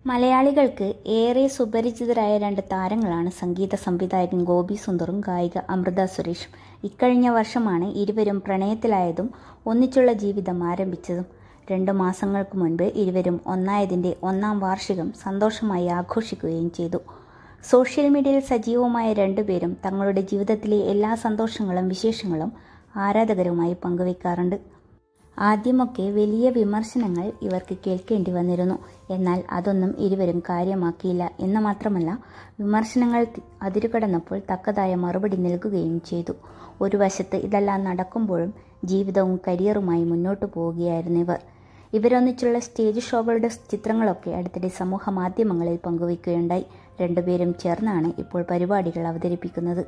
മലയാളികൾക്ക് ഏറെ സുപരിചിതരായ രണ്ട് താരങ്ങളാണ് സംഗീത സംവിധായകൻ ഗോപി സുന്ദറും ഗായിക അമൃത സുരേഷും ഇക്കഴിഞ്ഞ വർഷമാണ് ഇരുവരും പ്രണയത്തിലായതും ഒന്നിച്ചുള്ള ജീവിതം ആരംഭിച്ചതും രണ്ടു മാസങ്ങൾക്ക് മുൻപ് ഇരുവരും ഒന്നായതിൻ്റെ ഒന്നാം വാർഷികം സന്തോഷമായി ആഘോഷിക്കുകയും ചെയ്തു സോഷ്യൽ മീഡിയയിൽ സജീവമായ രണ്ടുപേരും തങ്ങളുടെ ജീവിതത്തിലെ എല്ലാ സന്തോഷങ്ങളും വിശേഷങ്ങളും ആരാധകരുമായി പങ്കുവയ്ക്കാറുണ്ട് ആദ്യമൊക്കെ വലിയ വിമർശനങ്ങൾ ഇവർക്ക് കേൾക്കേണ്ടി വന്നിരുന്നു എന്നാൽ അതൊന്നും ഇരുവരും കാര്യമാക്കിയില്ല എന്ന് മാത്രമല്ല വിമർശനങ്ങൾ തി- അതിരുകടന്നപ്പോൾ തക്കതായ മറുപടി നൽകുകയും ചെയ്തു ഒരു വശത്ത് ഇതെല്ലാം നടക്കുമ്പോഴും ജീവിതവും കരിയറുമായി മുന്നോട്ടു പോവുകയായിരുന്നു ഇവർ ഇവരൊന്നിച്ചുള്ള സ്റ്റേജ് ഷോകളുടെ ചിത്രങ്ങളൊക്കെ അടുത്തിടെ സമൂഹ മാധ്യമങ്ങളിൽ പങ്കുവയ്ക്കുകയുണ്ടായി രണ്ടുപേരും ചേർന്നാണ് ഇപ്പോൾ പരിപാടികൾ അവതരിപ്പിക്കുന്നത്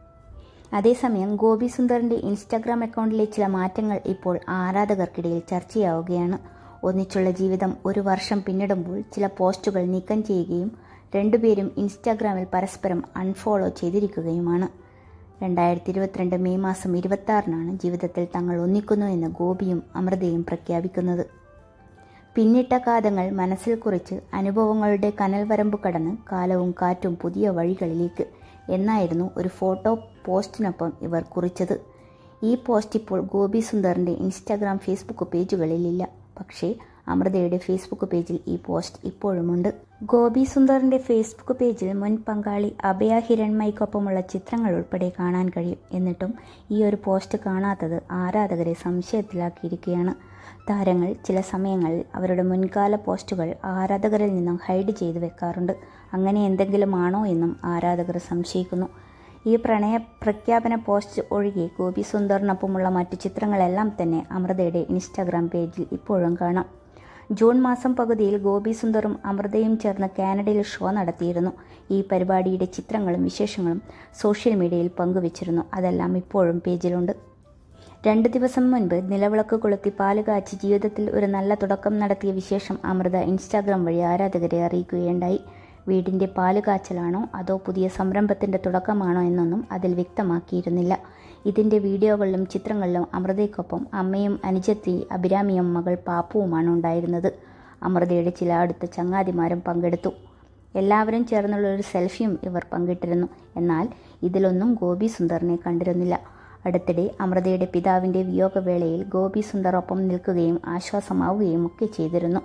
അതേസമയം ഗോപി സുന്ദറിന്റെ ഇൻസ്റ്റാഗ്രാം അക്കൗണ്ടിലെ ചില മാറ്റങ്ങൾ ഇപ്പോൾ ആരാധകർക്കിടയിൽ ചർച്ചയാവുകയാണ് ഒന്നിച്ചുള്ള ജീവിതം ഒരു വർഷം പിന്നിടുമ്പോൾ ചില പോസ്റ്റുകൾ നീക്കം ചെയ്യുകയും രണ്ടുപേരും ഇൻസ്റ്റാഗ്രാമിൽ പരസ്പരം അൺഫോളോ ചെയ്തിരിക്കുകയുമാണ് രണ്ടായിരത്തി ഇരുപത്തിരണ്ട് മെയ് മാസം ഇരുപത്തി ആറിനാണ് ജീവിതത്തിൽ തങ്ങൾ ഒന്നിക്കുന്നു എന്ന് ഗോപിയും അമൃതയും പ്രഖ്യാപിക്കുന്നത് പിന്നിട്ട കാതങ്ങൾ മനസ്സിൽ കുറിച്ച് അനുഭവങ്ങളുടെ കനൽ വരമ്പ് കടന്ന് കാലവും കാറ്റും പുതിയ വഴികളിലേക്ക് എന്നായിരുന്നു ഒരു ഫോട്ടോ പോസ്റ്റിനൊപ്പം ഇവർ കുറിച്ചത് ഈ പോസ്റ്റ് ഇപ്പോൾ ഗോപി സുന്ദറിന്റെ ഇൻസ്റ്റാഗ്രാം ഫേസ്ബുക്ക് പേജുകളിലില്ല പക്ഷേ അമൃതയുടെ ഫേസ്ബുക്ക് പേജിൽ ഈ പോസ്റ്റ് ഇപ്പോഴുമുണ്ട് ഗോപി സുന്ദറിന്റെ ഫേസ്ബുക്ക് പേജിൽ മുൻ പങ്കാളി അഭയ ഹിരൺമയ്ക്കൊപ്പമുള്ള ചിത്രങ്ങൾ ഉൾപ്പെടെ കാണാൻ കഴിയും എന്നിട്ടും ഈ ഒരു പോസ്റ്റ് കാണാത്തത് ആരാധകരെ സംശയത്തിലാക്കിയിരിക്കുകയാണ് താരങ്ങൾ ചില സമയങ്ങളിൽ അവരുടെ മുൻകാല പോസ്റ്റുകൾ ആരാധകരിൽ നിന്നും ഹൈഡ് ചെയ്തു വെക്കാറുണ്ട് അങ്ങനെ എന്തെങ്കിലും ആണോ എന്നും ആരാധകർ സംശയിക്കുന്നു ഈ പ്രണയ പ്രഖ്യാപന പോസ്റ്റ് ഒഴികെ ഗോപി സുന്ദറിനൊപ്പമുള്ള മറ്റു ചിത്രങ്ങളെല്ലാം തന്നെ അമൃതയുടെ ഇൻസ്റ്റാഗ്രാം പേജിൽ ഇപ്പോഴും കാണാം ജൂൺ മാസം പകുതിയിൽ ഗോപി സുന്ദറും അമൃതയും ചേർന്ന് കാനഡയിൽ ഷോ നടത്തിയിരുന്നു ഈ പരിപാടിയുടെ ചിത്രങ്ങളും വിശേഷങ്ങളും സോഷ്യൽ മീഡിയയിൽ പങ്കുവച്ചിരുന്നു അതെല്ലാം ഇപ്പോഴും പേജിലുണ്ട് രണ്ട് ദിവസം മുൻപ് നിലവിളക്ക് കൊളുത്തി പാല് കാച്ചി ജീവിതത്തിൽ ഒരു നല്ല തുടക്കം നടത്തിയ വിശേഷം അമൃത ഇൻസ്റ്റാഗ്രാം വഴി ആരാധകരെ അറിയിക്കുകയുണ്ടായി വീടിന്റെ പാല് കാച്ചലാണോ അതോ പുതിയ സംരംഭത്തിന്റെ തുടക്കമാണോ എന്നൊന്നും അതിൽ വ്യക്തമാക്കിയിരുന്നില്ല ഇതിന്റെ വീഡിയോകളിലും ചിത്രങ്ങളിലും അമൃതയ്ക്കൊപ്പം അമ്മയും അനുജത്തി അഭിരാമിയും മകൾ പാപ്പുവുമാണ് ഉണ്ടായിരുന്നത് അമൃതയുടെ ചില അടുത്ത ചങ്ങാതിമാരും പങ്കെടുത്തു എല്ലാവരും ചേർന്നുള്ള ഒരു സെൽഫിയും ഇവർ പങ്കിട്ടിരുന്നു എന്നാൽ ഇതിലൊന്നും ഗോപി സുന്ദറിനെ കണ്ടിരുന്നില്ല അടുത്തിടെ അമൃതയുടെ പിതാവിന്റെ വിയോഗവേളയിൽ ഗോപി സുന്ദർ ഒപ്പം നിൽക്കുകയും ആശ്വാസമാവുകയും ഒക്കെ ചെയ്തിരുന്നു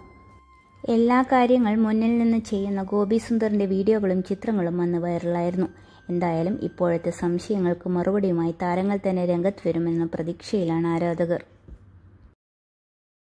എല്ലാ കാര്യങ്ങൾ മുന്നിൽ നിന്ന് ചെയ്യുന്ന ഗോപി സുന്ദറിന്റെ വീഡിയോകളും ചിത്രങ്ങളും അന്ന് വൈറലായിരുന്നു എന്തായാലും ഇപ്പോഴത്തെ സംശയങ്ങൾക്ക് മറുപടിയുമായി താരങ്ങൾ തന്നെ രംഗത്ത് വരുമെന്ന പ്രതീക്ഷയിലാണ് ആരാധകർ